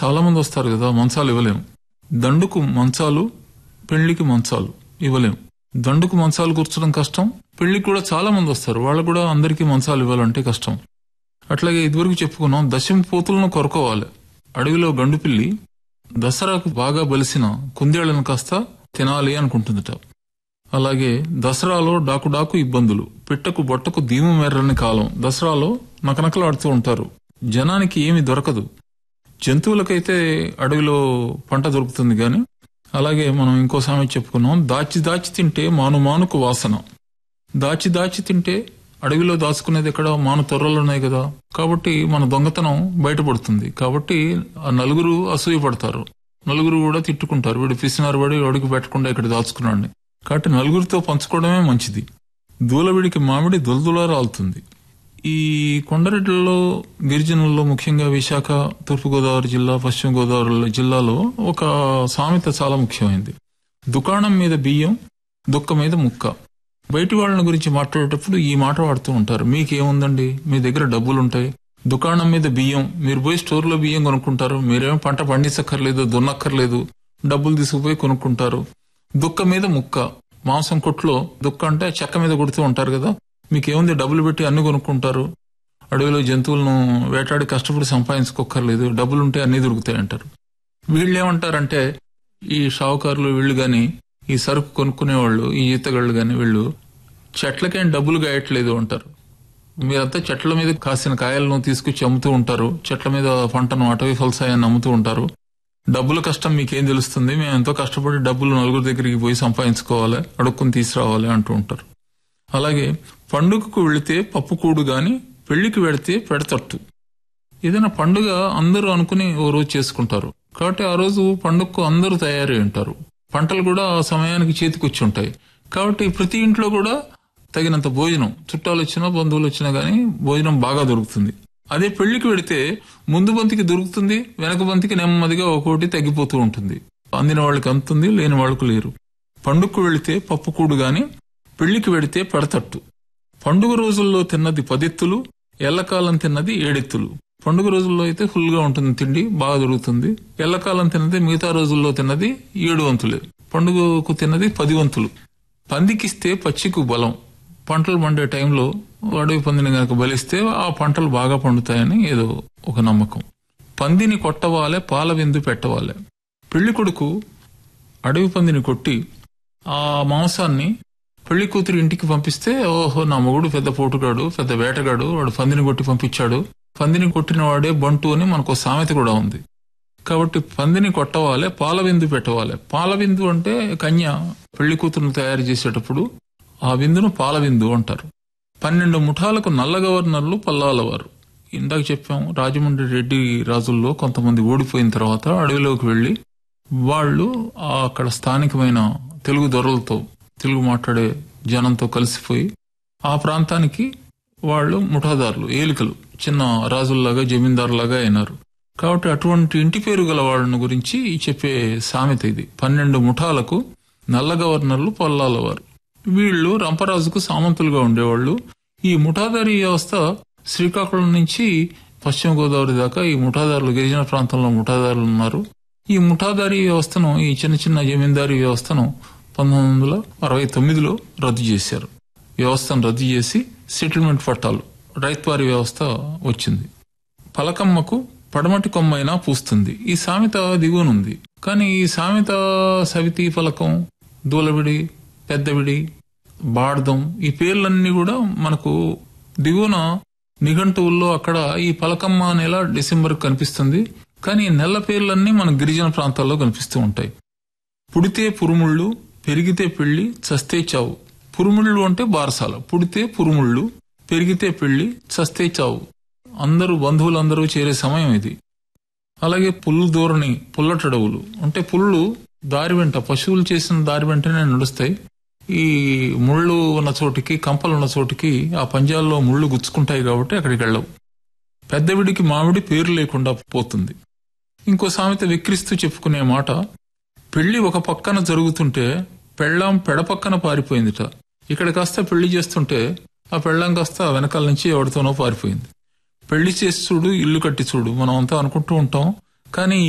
చాలా మంది వస్తారు కదా మంచాలు ఇవ్వలేం దండుకు మంచాలు పెళ్లికి మంచాలు ఇవ్వలేం దండుకు మంచాలు కూర్చోడం కష్టం పెళ్లికి కూడా చాలా మంది వస్తారు వాళ్ళకు కూడా అందరికీ మంచాలు ఇవ్వాలంటే కష్టం అట్లాగే ఇదివరకు చెప్పుకున్నాం దశమ పోతులను కొరకోవాలి అడవిలో గండు పిల్లి దసరాకు బాగా బలిసిన కుందేళ్లను కాస్త తినాలి అనుకుంటుందట అలాగే దసరాలో డాకు డాకు ఇబ్బందులు పిట్టకు బొట్టకు దీము మెర్రని కాలం దసరాలో నకనకలాడుతూ ఉంటారు జనానికి ఏమి దొరకదు జంతువులకైతే అడవిలో పంట దొరుకుతుంది గాని అలాగే మనం ఇంకో సామెత చెప్పుకున్నాం దాచి దాచి తింటే మాను మానుకు వాసన దాచి దాచి తింటే అడవిలో దాచుకునేది ఎక్కడ మాను తొర్రలు ఉన్నాయి కదా కాబట్టి మన దొంగతనం బయటపడుతుంది కాబట్టి ఆ నలుగురు అసూయ పడతారు నలుగురు కూడా తిట్టుకుంటారు వీడు పిసినారు పడి అడుగు పెట్టకుండా ఇక్కడ దాచుకున్నాడు కాబట్టి నలుగురితో పంచుకోవడమే మంచిది దూలవిడికి మామిడి దులదులా రాలుతుంది ఈ కొండరెడ్లలో గిరిజనుల్లో ముఖ్యంగా విశాఖ తూర్పుగోదావరి జిల్లా పశ్చిమ గోదావరి జిల్లాలో ఒక సామెత చాలా ముఖ్యమైనది దుకాణం మీద బియ్యం దుక్క మీద ముక్క బయటి వాళ్ళని గురించి మాట్లాడేటప్పుడు ఈ మాట వాడుతూ ఉంటారు మీకేముందండి మీ దగ్గర డబ్బులుంటాయి దుకాణం మీద బియ్యం మీరు పోయి స్టోర్లో బియ్యం కొనుక్కుంటారు మీరేం పంట పండించక్కర్లేదు దున్నక్కర్లేదు డబ్బులు తీసుకుపోయి కొనుక్కుంటారు దుక్క మీద ముక్క మాంసం కొట్లో దుక్క అంటే చెక్క మీద కొడుతూ ఉంటారు కదా మీకేముంది డబ్బులు పెట్టి అన్ని కొనుక్కుంటారు అడవిలో జంతువులను వేటాడి కష్టపడి సంపాదించుకోక్కర్లేదు డబ్బులుంటే అన్ని దొరుకుతాయి అంటారు వీళ్ళు ఏమంటారంటే ఈ షావుకారులు వీళ్ళు గాని ఈ సరుకు కొనుక్కునే వాళ్ళు ఈ ఈతగాళ్ళు గాని వీళ్ళు చెట్లకేం డబ్బులు గాయట్లేదు అంటారు మీరంతా చెట్ల మీద కాసిన కాయలను తీసుకొచ్చి అమ్ముతూ ఉంటారు చెట్ల మీద పంటను అటవీ ఫలసాయాన్ని అమ్ముతూ ఉంటారు డబ్బుల కష్టం మీకేం తెలుస్తుంది మేము ఎంతో కష్టపడి డబ్బులు నలుగురు దగ్గరికి పోయి సంపాదించుకోవాలి అడుక్కుని తీసుకురావాలి అంటూ ఉంటారు అలాగే పండుగకు వెళితే పప్పుకూడు గాని పెళ్లికి వెళితే పెడతట్టు ఏదైనా పండుగ అందరూ అనుకుని ఓ రోజు చేసుకుంటారు కాబట్టి ఆ రోజు పండుగకు అందరూ తయారై ఉంటారు పంటలు కూడా ఆ సమయానికి చేతికొచ్చి ఉంటాయి కాబట్టి ప్రతి ఇంట్లో కూడా తగినంత భోజనం చుట్టాలు వచ్చినా బంధువులు వచ్చినా గానీ భోజనం బాగా దొరుకుతుంది అదే పెళ్లికి వెళితే ముందు బంతికి దొరుకుతుంది వెనక బంతికి నెమ్మదిగా ఒక్కోటి తగ్గిపోతూ ఉంటుంది అందిన వాళ్ళకి అందుతుంది లేని వాళ్ళకు లేరు పండుగకు వెళితే పప్పుకూడు గాని పెళ్లికి వెళితే పెడతట్టు పండుగ రోజుల్లో తిన్నది పదెత్తులు ఎల్లకాలం తిన్నది ఏడెత్తులు పండుగ రోజుల్లో అయితే ఫుల్ గా ఉంటుంది తిండి బాగా దొరుకుతుంది ఎల్లకాలం తిన్నది మిగతా రోజుల్లో తిన్నది ఏడు వంతులే పండుగకు తిన్నది పది వంతులు పందికిస్తే పచ్చికు బలం పంటలు పండే టైంలో అడవి పందిని గనక బలిస్తే ఆ పంటలు బాగా పండుతాయని ఏదో ఒక నమ్మకం పందిని కొట్టవాలే పాల విందు పెట్టవాలే పెళ్లి కొడుకు అడవి పందిని కొట్టి ఆ మాంసాన్ని పెళ్లి కూతురు ఇంటికి పంపిస్తే ఓహో నా మొగుడు పెద్ద పోటుగాడు పెద్ద వేటగాడు వాడు పందిని కొట్టి పంపించాడు పందిని కొట్టిన వాడే బంటు అని మనకు సామెత కూడా ఉంది కాబట్టి పందిని కొట్టవాలే పాల విందు పెట్టవాలే పాల విందు అంటే కన్య పెళ్లి కూతురును తయారు చేసేటప్పుడు ఆ విందును పాల విందు అంటారు పన్నెండు ముఠాలకు నల్ల గవర్నర్లు పల్లాలవారు ఇందాక చెప్పాం రాజమండ్రి రెడ్డి రాజుల్లో కొంతమంది ఓడిపోయిన తర్వాత అడవిలోకి వెళ్లి వాళ్ళు ఆ అక్కడ స్థానికమైన తెలుగు దొరలతో తెలుగు మాట్లాడే జనంతో కలిసిపోయి ఆ ప్రాంతానికి వాళ్ళు ముఠాదారులు ఏలికలు చిన్న రాజుల్లాగా జమీందారులాగా అయినారు కాబట్టి అటువంటి ఇంటి పేరు గల వాళ్ళను గురించి చెప్పే సామెత ఇది పన్నెండు ముఠాలకు నల్ల గవర్నర్లు పొల్లాలవారు వీళ్ళు రంపరాజుకు సామంతులుగా ఉండేవాళ్ళు ఈ ముఠాదారీ వ్యవస్థ శ్రీకాకుళం నుంచి పశ్చిమ గోదావరి దాకా ఈ ముఠాదారులు గిరిజన ప్రాంతంలో ముఠాదారులు ఉన్నారు ఈ ముఠాదారీ వ్యవస్థను ఈ చిన్న చిన్న జమీందారీ వ్యవస్థను పంతొమ్మిది వందల అరవై తొమ్మిదిలో రద్దు చేశారు వ్యవస్థను రద్దు చేసి సెటిల్మెంట్ పట్టాలు రైత్వారి వ్యవస్థ వచ్చింది పలకమ్మకు పడమటి కొమ్మైనా పూస్తుంది ఈ సామెత దిగువనుంది కానీ ఈ సామెత సవితి పలకం దూలవిడి పెద్దవిడి బాడదం ఈ పేర్లన్నీ కూడా మనకు దిగువన నిఘంటువుల్లో అక్కడ ఈ పలకమ్మ నెల డిసెంబర్ కనిపిస్తుంది కానీ ఈ నెల పేర్లన్నీ మన గిరిజన ప్రాంతాల్లో కనిపిస్తూ ఉంటాయి పుడితే పురుముళ్ళు పెరిగితే పెళ్లి చస్తే చావు పురుముళ్ళు అంటే బారసాల పుడితే పురుముళ్ళు పెరిగితే పెళ్లి చస్తే చావు అందరూ బంధువులందరూ చేరే సమయం ఇది అలాగే పుల్లు దూరని పుల్లటడవులు అంటే పుల్లు దారి వెంట పశువులు చేసిన దారి వెంటనే నడుస్తాయి ఈ ముళ్ళు ఉన్న చోటికి కంపలు ఉన్న చోటికి ఆ పంజాల్లో ముళ్ళు గుచ్చుకుంటాయి కాబట్టి అక్కడికి వెళ్ళవు పెద్దవిడికి మామిడి పేరు లేకుండా పోతుంది ఇంకో సామెత విక్రిస్తూ చెప్పుకునే మాట పెళ్లి ఒక పక్కన జరుగుతుంటే పెళ్ళాం పెడపక్కన పారిపోయిందిట ఇక్కడ కాస్త పెళ్లి చేస్తుంటే ఆ పెళ్ళాం కాస్త వెనకాల నుంచి ఎవరితోనో పారిపోయింది పెళ్లి చేసి చూడు ఇల్లు కట్టి చూడు మనం అంతా అనుకుంటూ ఉంటాం కానీ